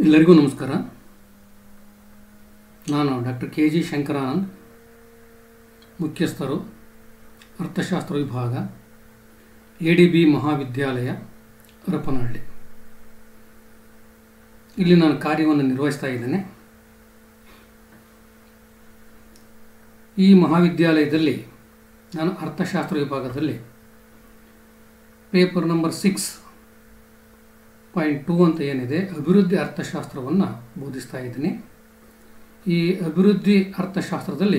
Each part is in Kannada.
ಎಲ್ಲರಿಗೂ ನಮಸ್ಕಾರ ನಾನು ಡಾಕ್ಟರ್ ಕೆ ಜಿ ಶಂಕರಾನಂದ್ ಮುಖ್ಯಸ್ಥರು ಅರ್ಥಶಾಸ್ತ್ರ ವಿಭಾಗ ಎ ಡಿ ಬಿ ಮಹಾವಿದ್ಯಾಲಯ ಹರಪನಹಳ್ಳಿ ಇಲ್ಲಿ ನಾನು ಕಾರ್ಯವನ್ನು ನಿರ್ವಹಿಸ್ತಾ ಇದ್ದೇನೆ ಈ ಮಹಾವಿದ್ಯಾಲಯದಲ್ಲಿ ನಾನು ಅರ್ಥಶಾಸ್ತ್ರ ವಿಭಾಗದಲ್ಲಿ paper number six point two ಅಂತ ಏನಿದೆ ಅಭಿವೃದ್ಧಿ ಅರ್ಥಶಾಸ್ತ್ರವನ್ನು ಬೋಧಿಸ್ತಾ ಇದ್ದೀನಿ ಈ ಅಭಿವೃದ್ಧಿ ಅರ್ಥಶಾಸ್ತ್ರದಲ್ಲಿ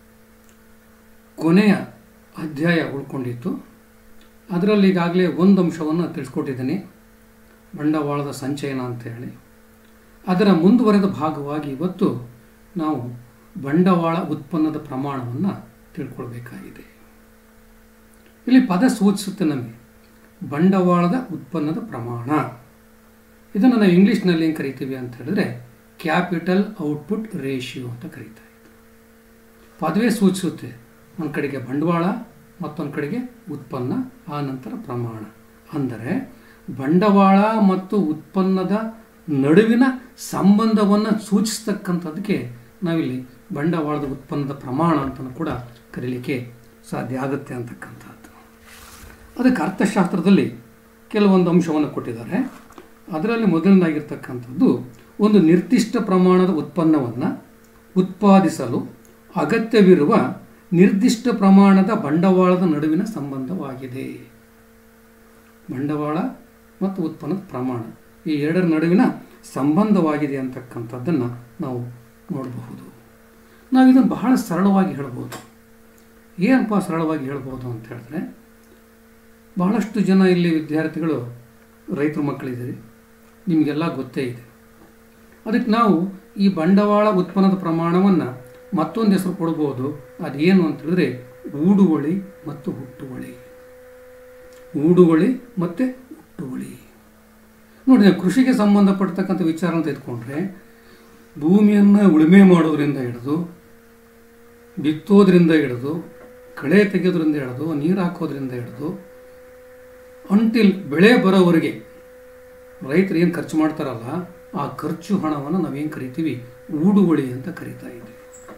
ಕೊನೆಯ ಅಧ್ಯಾಯ ಉಳ್ಕೊಂಡಿತ್ತು ಅದರಲ್ಲಿ ಈಗಾಗಲೇ ಒಂದು ಅಂಶವನ್ನು ತಿಳಿಸ್ಕೊಟ್ಟಿದ್ದೀನಿ ಬಂಡವಾಳದ ಸಂಚಯನ ಅಂತ ಹೇಳಿ ಅದರ ಮುಂದುವರೆದ ಭಾಗವಾಗಿ ಇವತ್ತು ನಾವು ಬಂಡವಾಳ ಉತ್ಪನ್ನದ ಪ್ರಮಾಣವನ್ನು ತಿಳ್ಕೊಳ್ಬೇಕಾಗಿದೆ ಇಲ್ಲಿ ಪದ ಸೂಚಿಸುತ್ತೆ ನಮಗೆ ಬಂಡವಾಳದ ಉತ್ಪನ್ನದ ಪ್ರಮಾಣ ಇದನ್ನು ನಾವು ಇಂಗ್ಲೀಷ್ನಲ್ಲಿ ಏನು ಕರಿತೀವಿ ಅಂತ ಹೇಳಿದ್ರೆ ಕ್ಯಾಪಿಟಲ್ ಔಟ್ಪುಟ್ ರೇಷಿಯೋ ಅಂತ ಕರೀತಾ ಇದ್ದೀವಿ ಪದವೇ ಸೂಚಿಸುತ್ತೆ ಒಂದು ಕಡೆಗೆ ಬಂಡವಾಳ ಮತ್ತೊಂದು ಕಡೆಗೆ ಉತ್ಪನ್ನ ಆ ನಂತರ ಪ್ರಮಾಣ ಅಂದರೆ ಬಂಡವಾಳ ಮತ್ತು ಉತ್ಪನ್ನದ ನಡುವಿನ ಸಂಬಂಧವನ್ನು ಸೂಚಿಸ್ತಕ್ಕಂಥದ್ದಕ್ಕೆ ನಾವಿಲ್ಲಿ ಬಂಡವಾಳದ ಉತ್ಪನ್ನದ ಪ್ರಮಾಣ ಅಂತಲೂ ಕೂಡ ಕರೀಲಿಕ್ಕೆ ಸಾಧ್ಯ ಆಗುತ್ತೆ ಅಂತಕ್ಕಂಥದ್ದು ಅದಕ್ಕೆ ಅರ್ಥಶಾಸ್ತ್ರದಲ್ಲಿ ಕೆಲವೊಂದು ಅಂಶವನ್ನು ಕೊಟ್ಟಿದ್ದಾರೆ ಅದರಲ್ಲಿ ಮೊದಲನೇದಾಗಿರ್ತಕ್ಕಂಥದ್ದು ಒಂದು ನಿರ್ದಿಷ್ಟ ಪ್ರಮಾಣದ ಉತ್ಪನ್ನವನ್ನು ಉತ್ಪಾದಿಸಲು ಅಗತ್ಯವಿರುವ ನಿರ್ದಿಷ್ಟ ಪ್ರಮಾಣದ ಬಂಡವಾಳದ ನಡುವಿನ ಸಂಬಂಧವಾಗಿದೆ ಬಂಡವಾಳ ಮತ್ತು ಉತ್ಪನ್ನದ ಪ್ರಮಾಣ ಈ ಎರಡರ ನಡುವಿನ ಸಂಬಂಧವಾಗಿದೆ ಅಂತಕ್ಕಂಥದ್ದನ್ನು ನಾವು ನೋಡಬಹುದು ನಾವು ಇದನ್ನು ಬಹಳ ಸರಳವಾಗಿ ಹೇಳ್ಬೋದು ಏನಪ್ಪ ಸರಳವಾಗಿ ಹೇಳ್ಬೋದು ಅಂತ ಹೇಳಿದ್ರೆ ಬಹಳಷ್ಟು ಜನ ಇಲ್ಲಿ ವಿದ್ಯಾರ್ಥಿಗಳು ರೈತರ ಮಕ್ಕಳಿದ್ದೀರಿ ನಿಮಗೆಲ್ಲ ಗೊತ್ತೇ ಇದೆ ಅದಕ್ಕೆ ನಾವು ಈ ಬಂಡವಾಳ ಉತ್ಪನ್ನದ ಪ್ರಮಾಣವನ್ನು ಮತ್ತೊಂದು ಹೆಸರು ಕೊಡ್ಬೋದು ಅದೇನು ಅಂತ ಹೇಳಿದ್ರೆ ಊಡುವಳಿ ಮತ್ತು ಹುಟ್ಟುವಳಿ ಊಡುವಳಿ ಮತ್ತು ಹುಟ್ಟುವಳಿ ನೋಡಿ ನಾವು ಕೃಷಿಗೆ ಸಂಬಂಧಪಡ್ತಕ್ಕಂಥ ವಿಚಾರ ಅಂತ ಎತ್ಕೊಂಡ್ರೆ ಭೂಮಿಯನ್ನು ಉಳುಮೆ ಮಾಡೋದ್ರಿಂದ ಹಿಡಿದು ಬಿತ್ತೋದ್ರಿಂದ ಹಿಡಿದು ಕಳೆ ತೆಗೆಯೋದ್ರಿಂದ ಹಿಡಿದು ನೀರು ಹಾಕೋದ್ರಿಂದ ಹಿಡಿದು ಅಂಟಿಲ್ ಬೆಳೆ ಬರೋವರೆಗೆ ರೈತರು ಏನು ಖರ್ಚು ಮಾಡ್ತಾರಲ್ಲ ಆ ಖರ್ಚು ಹಣವನ್ನು ನಾವೇನು ಕರಿತೀವಿ ಊಡುವಳಿ ಅಂತ ಕರಿತಾ ಇದ್ದೀವಿ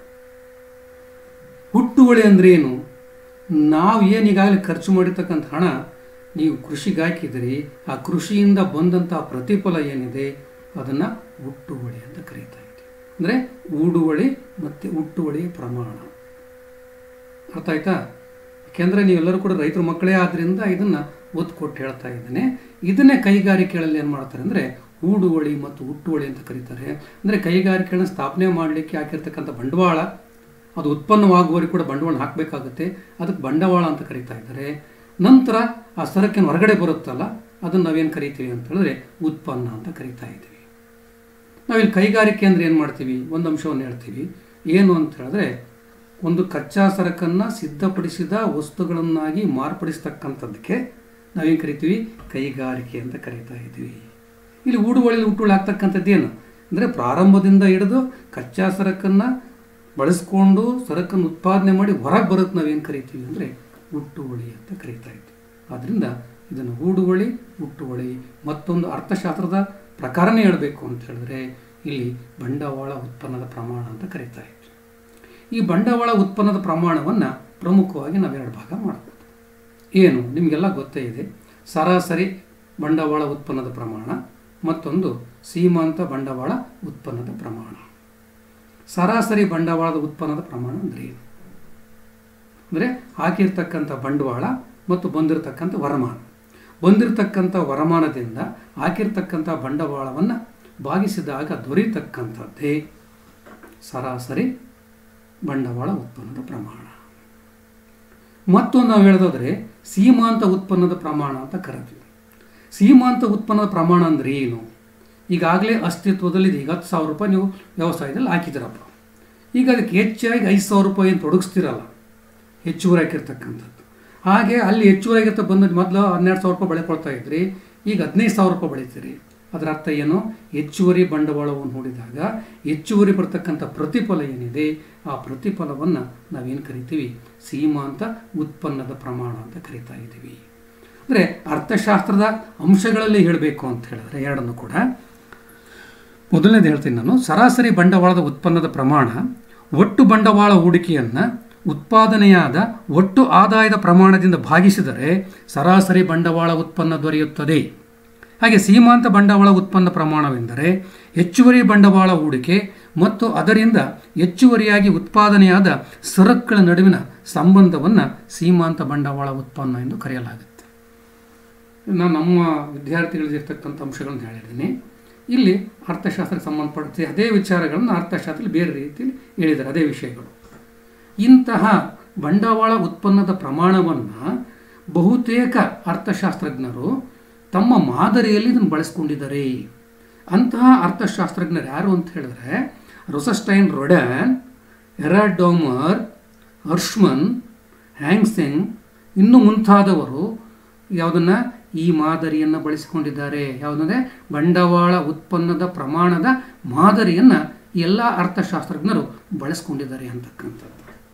ಹುಟ್ಟುವಳಿ ಅಂದ್ರೆ ಏನು ನಾವು ಏನು ಈಗಾಗಲೇ ಖರ್ಚು ಮಾಡಿರ್ತಕ್ಕಂಥ ಹಣ ನೀವು ಕೃಷಿಗೆ ಹಾಕಿದಿರಿ ಆ ಕೃಷಿಯಿಂದ ಬಂದಂಥ ಪ್ರತಿಫಲ ಏನಿದೆ ಅದನ್ನು ಹುಟ್ಟುವಳಿ ಅಂತ ಕರೀತಾ ಇದ್ದೀವಿ ಅಂದರೆ ಊಡುವಳಿ ಮತ್ತು ಹುಟ್ಟುವಳಿಯ ಪ್ರಮಾಣ ಅರ್ಥ ಆಯ್ತಾ ಯಾಕೆಂದರೆ ನೀವೆಲ್ಲರೂ ಕೂಡ ರೈತರ ಮಕ್ಕಳೇ ಆದ್ದರಿಂದ ಇದನ್ನು ಒತ್ತು ಕೊಟ್ಟು ಹೇಳ್ತಾ ಇದ್ದೇನೆ ಇದನ್ನೇ ಕೈಗಾರಿಕೆಗಳಲ್ಲಿ ಏನು ಮಾಡ್ತಾರೆ ಅಂದರೆ ಹೂಡುವಳಿ ಮತ್ತು ಹುಟ್ಟುವಳಿ ಅಂತ ಕರೀತಾರೆ ಅಂದರೆ ಕೈಗಾರಿಕೆಗಳನ್ನ ಸ್ಥಾಪನೆ ಮಾಡಲಿಕ್ಕೆ ಹಾಕಿರ್ತಕ್ಕಂಥ ಬಂಡವಾಳ ಅದು ಉತ್ಪನ್ನವಾಗುವವರೆಗೆ ಕೂಡ ಬಂಡವಾಳ ಹಾಕಬೇಕಾಗುತ್ತೆ ಅದಕ್ಕೆ ಬಂಡವಾಳ ಅಂತ ಕರೀತಾ ಇದ್ದಾರೆ ನಂತರ ಆ ಸರಕಿನ ಹೊರಗಡೆ ಬರುತ್ತಲ್ಲ ಅದನ್ನು ನಾವೇನು ಕರಿತೀವಿ ಅಂತ ಹೇಳಿದ್ರೆ ಉತ್ಪನ್ನ ಅಂತ ಕರಿತಾ ಇದ್ದೀವಿ ನಾವಿಲ್ಲಿ ಕೈಗಾರಿಕೆ ಅಂದರೆ ಏನು ಮಾಡ್ತೀವಿ ಒಂದು ಅಂಶವನ್ನು ಹೇಳ್ತೀವಿ ಏನು ಅಂತ ಹೇಳಿದ್ರೆ ಒಂದು ಕಚ್ಚಾ ಸರಕನ್ನು ಸಿದ್ಧಪಡಿಸಿದ ವಸ್ತುಗಳನ್ನಾಗಿ ಮಾರ್ಪಡಿಸ್ತಕ್ಕಂಥದ್ದಕ್ಕೆ ನಾವೇನು ಕರಿತೀವಿ ಕೈಗಾರಿಕೆ ಅಂತ ಕರಿತಾ ಇದ್ದೀವಿ ಇಲ್ಲಿ ಊಡುವಳಿಲಿ ಹುಟ್ಟುವಳಿ ಆಗ್ತಕ್ಕಂಥದ್ದು ಏನು ಅಂದರೆ ಪ್ರಾರಂಭದಿಂದ ಹಿಡಿದು ಕಚ್ಚಾ ಸರಕನ್ನು ಬಳಸ್ಕೊಂಡು ಸರಕನ್ನು ಉತ್ಪಾದನೆ ಮಾಡಿ ಹೊರಗೆ ಬರೋಕ್ಕೆ ನಾವೇನು ಕರಿತೀವಿ ಅಂದರೆ ಹುಟ್ಟುವಳಿ ಅಂತ ಕರಿತಾ ಇದ್ದೀವಿ ಆದ್ದರಿಂದ ಇದನ್ನು ಹೂಡುವಳಿ ಹುಟ್ಟುವಳಿ ಮತ್ತೊಂದು ಅರ್ಥಶಾಸ್ತ್ರದ ಪ್ರಕಾರನೇ ಹೇಳಬೇಕು ಅಂತ ಹೇಳಿದ್ರೆ ಇಲ್ಲಿ ಬಂಡವಾಳ ಉತ್ಪನ್ನದ ಪ್ರಮಾಣ ಅಂತ ಕರಿತಾ ಇದ್ವಿ ಈ ಬಂಡವಾಳ ಉತ್ಪನ್ನದ ಪ್ರಮಾಣವನ್ನು ಪ್ರಮುಖವಾಗಿ ನಾವೆರಡು ಭಾಗ ಮಾಡ್ಬೋದು ಏನು ನಿಮಗೆಲ್ಲ ಗೊತ್ತೇ ಇದೆ ಸರಾಸರಿ ಬಂಡವಾಳ ಉತ್ಪನ್ನದ ಪ್ರಮಾಣ ಮತ್ತೊಂದು ಸೀಮಾಂತ ಬಂಡವಾಳ ಉತ್ಪನ್ನದ ಪ್ರಮಾಣ ಸರಾಸರಿ ಬಂಡವಾಳದ ಉತ್ಪನ್ನದ ಪ್ರಮಾಣ ಅಂದರೆ ಏನು ಅಂದರೆ ಹಾಕಿರ್ತಕ್ಕಂಥ ಬಂಡವಾಳ ಮತ್ತು ಬಂದಿರತಕ್ಕಂಥ ವರಮಾನ ಬಂದಿರತಕ್ಕಂಥ ವರಮಾನದಿಂದ ಹಾಕಿರ್ತಕ್ಕಂಥ ಬಂಡವಾಳವನ್ನು ಭಾಗಿಸಿದಾಗ ದೊರೆಯತಕ್ಕಂಥದ್ದೇ ಸರಾಸರಿ ಬಂಡವಾಳ ಉತ್ಪನ್ನದ ಪ್ರಮಾಣ ಮತ್ತೊಂದು ನಾವು ಹೇಳೋದಾದ್ರೆ ಸೀಮಾಂತ ಉತ್ಪನ್ನದ ಪ್ರಮಾಣ ಅಂತ ಕರಿತೀವಿ ಸೀಮಾಂತ ಉತ್ಪನ್ನದ ಪ್ರಮಾಣ ಅಂದರೆ ಏನು ಈಗಾಗಲೇ ಅಸ್ತಿತ್ವದಲ್ಲಿದೆ ಈಗ ಹತ್ತು ಸಾವಿರ ರೂಪಾಯಿ ನೀವು ವ್ಯವಸಾಯದಲ್ಲಿ ಹಾಕಿದ್ದೀರಪ್ಪ ಈಗ ಅದಕ್ಕೆ ಹೆಚ್ಚಾಗಿ ಐದು ಸಾವಿರ ರೂಪಾಯಿ ಏನು ತೊಡಗಿಸ್ತಿರಲ್ಲ ಹೆಚ್ಚುವರಿ ಹಾಕಿರ್ತಕ್ಕಂಥದ್ದು ಹಾಗೆ ಅಲ್ಲಿ ಹೆಚ್ಚುವರಿ ಆಗಿರ್ತ ಬಂದ ಮೊದಲು ಹನ್ನೆರಡು ಸಾವಿರ ರೂಪಾಯಿ ಬೆಳೆಕೊಳ್ತಾ ಇದ್ರಿ ಈಗ ಹದಿನೈದು ಸಾವಿರ ರೂಪಾಯಿ ಬೆಳೀತೀರಿ ಅದರ ಅರ್ಥ ಏನು ಹೆಚ್ಚುವರಿ ಬಂಡವಾಳವನ್ನು ನೋಡಿದಾಗ ಹೆಚ್ಚುವರಿ ಬರ್ತಕ್ಕಂಥ ಪ್ರತಿಫಲ ಏನಿದೆ ಆ ಪ್ರತಿಫಲವನ್ನು ನಾವೇನು ಕರಿತೀವಿ ಸೀಮಾಂತ ಉತ್ಪನ್ನದ ಪ್ರಮಾಣ ಅಂತ ಕರಿತಾ ಇದ್ದೀವಿ ಅಂದರೆ ಅರ್ಥಶಾಸ್ತ್ರದ ಅಂಶಗಳಲ್ಲಿ ಹೇಳಬೇಕು ಅಂತ ಹೇಳಿದ್ರೆ ಎರಡನ್ನು ಕೂಡ ಮೊದಲನೇದು ಹೇಳ್ತೀನಿ ನಾನು ಸರಾಸರಿ ಬಂಡವಾಳದ ಉತ್ಪನ್ನದ ಪ್ರಮಾಣ ಒಟ್ಟು ಬಂಡವಾಳ ಹೂಡಿಕೆಯನ್ನು ಉತ್ಪಾದನೆಯಾದ ಒಟ್ಟು ಆದಾಯದ ಪ್ರಮಾಣದಿಂದ ಭಾಗಿಸಿದರೆ ಸರಾಸರಿ ಬಂಡವಾಳ ಉತ್ಪನ್ನ ದೊರೆಯುತ್ತದೆ ಹಾಗೆ ಸೀಮಾಂತ ಬಂಡವಾಳ ಉತ್ಪನ್ನ ಪ್ರಮಾಣವೆಂದರೆ ಹೆಚ್ಚುವರಿ ಬಂಡವಾಳ ಹೂಡಿಕೆ ಮತ್ತು ಅದರಿಂದ ಹೆಚ್ಚುವರಿಯಾಗಿ ಉತ್ಪಾದನೆಯಾದ ಸರಕುಗಳ ನಡುವಿನ ಸಂಬಂಧವನ್ನು ಸೀಮಾಂತ ಬಂಡವಾಳ ಉತ್ಪನ್ನ ಎಂದು ಕರೆಯಲಾಗುತ್ತೆ ನಾನು ನಮ್ಮ ವಿದ್ಯಾರ್ಥಿಗಳಿರ್ತಕ್ಕಂಥ ಅಂಶಗಳನ್ನು ಹೇಳಿದ್ದೀನಿ ಇಲ್ಲಿ ಅರ್ಥಶಾಸ್ತ್ರಕ್ಕೆ ಸಂಬಂಧಪಡುತ್ತೆ ಅದೇ ವಿಚಾರಗಳನ್ನು ಅರ್ಥಶಾಸ್ತ್ರದಲ್ಲಿ ಬೇರೆ ರೀತಿಯಲ್ಲಿ ಹೇಳಿದ್ದಾರೆ ಅದೇ ವಿಷಯಗಳು ಇಂತಹ ಬಂಡವಾಳ ಉತ್ಪನ್ನದ ಪ್ರಮಾಣವನ್ನು ಬಹುತೇಕ ಅರ್ಥಶಾಸ್ತ್ರಜ್ಞರು ತಮ್ಮ ಮಾದರಿಯಲ್ಲಿ ಇದನ್ನು ಬಳಸ್ಕೊಂಡಿದ್ದಾರೆ ಅಂತಹ ಅರ್ಥಶಾಸ್ತ್ರಜ್ಞರು ಯಾರು ಅಂತ ಹೇಳಿದ್ರೆ ರೊಸಸ್ಟೈನ್ ರೊಡ್ಯಾನ್ ಎರಾಡೋಮರ್ ಹರ್ಷ್ಮನ್ ಹ್ಯಾಂಗ್ಸೆಂಗ್ ಇನ್ನು ಮುಂತಾದವರು ಯಾವುದನ್ನು ಈ ಮಾದರಿಯನ್ನು ಬಳಸಿಕೊಂಡಿದ್ದಾರೆ ಯಾವುದಂದರೆ ಬಂಡವಾಳ ಉತ್ಪನ್ನದ ಪ್ರಮಾಣದ ಮಾದರಿಯನ್ನು ಎಲ್ಲ ಅರ್ಥಶಾಸ್ತ್ರಜ್ಞರು ಬಳಸ್ಕೊಂಡಿದ್ದಾರೆ ಅಂತಕ್ಕಂಥದ್ದು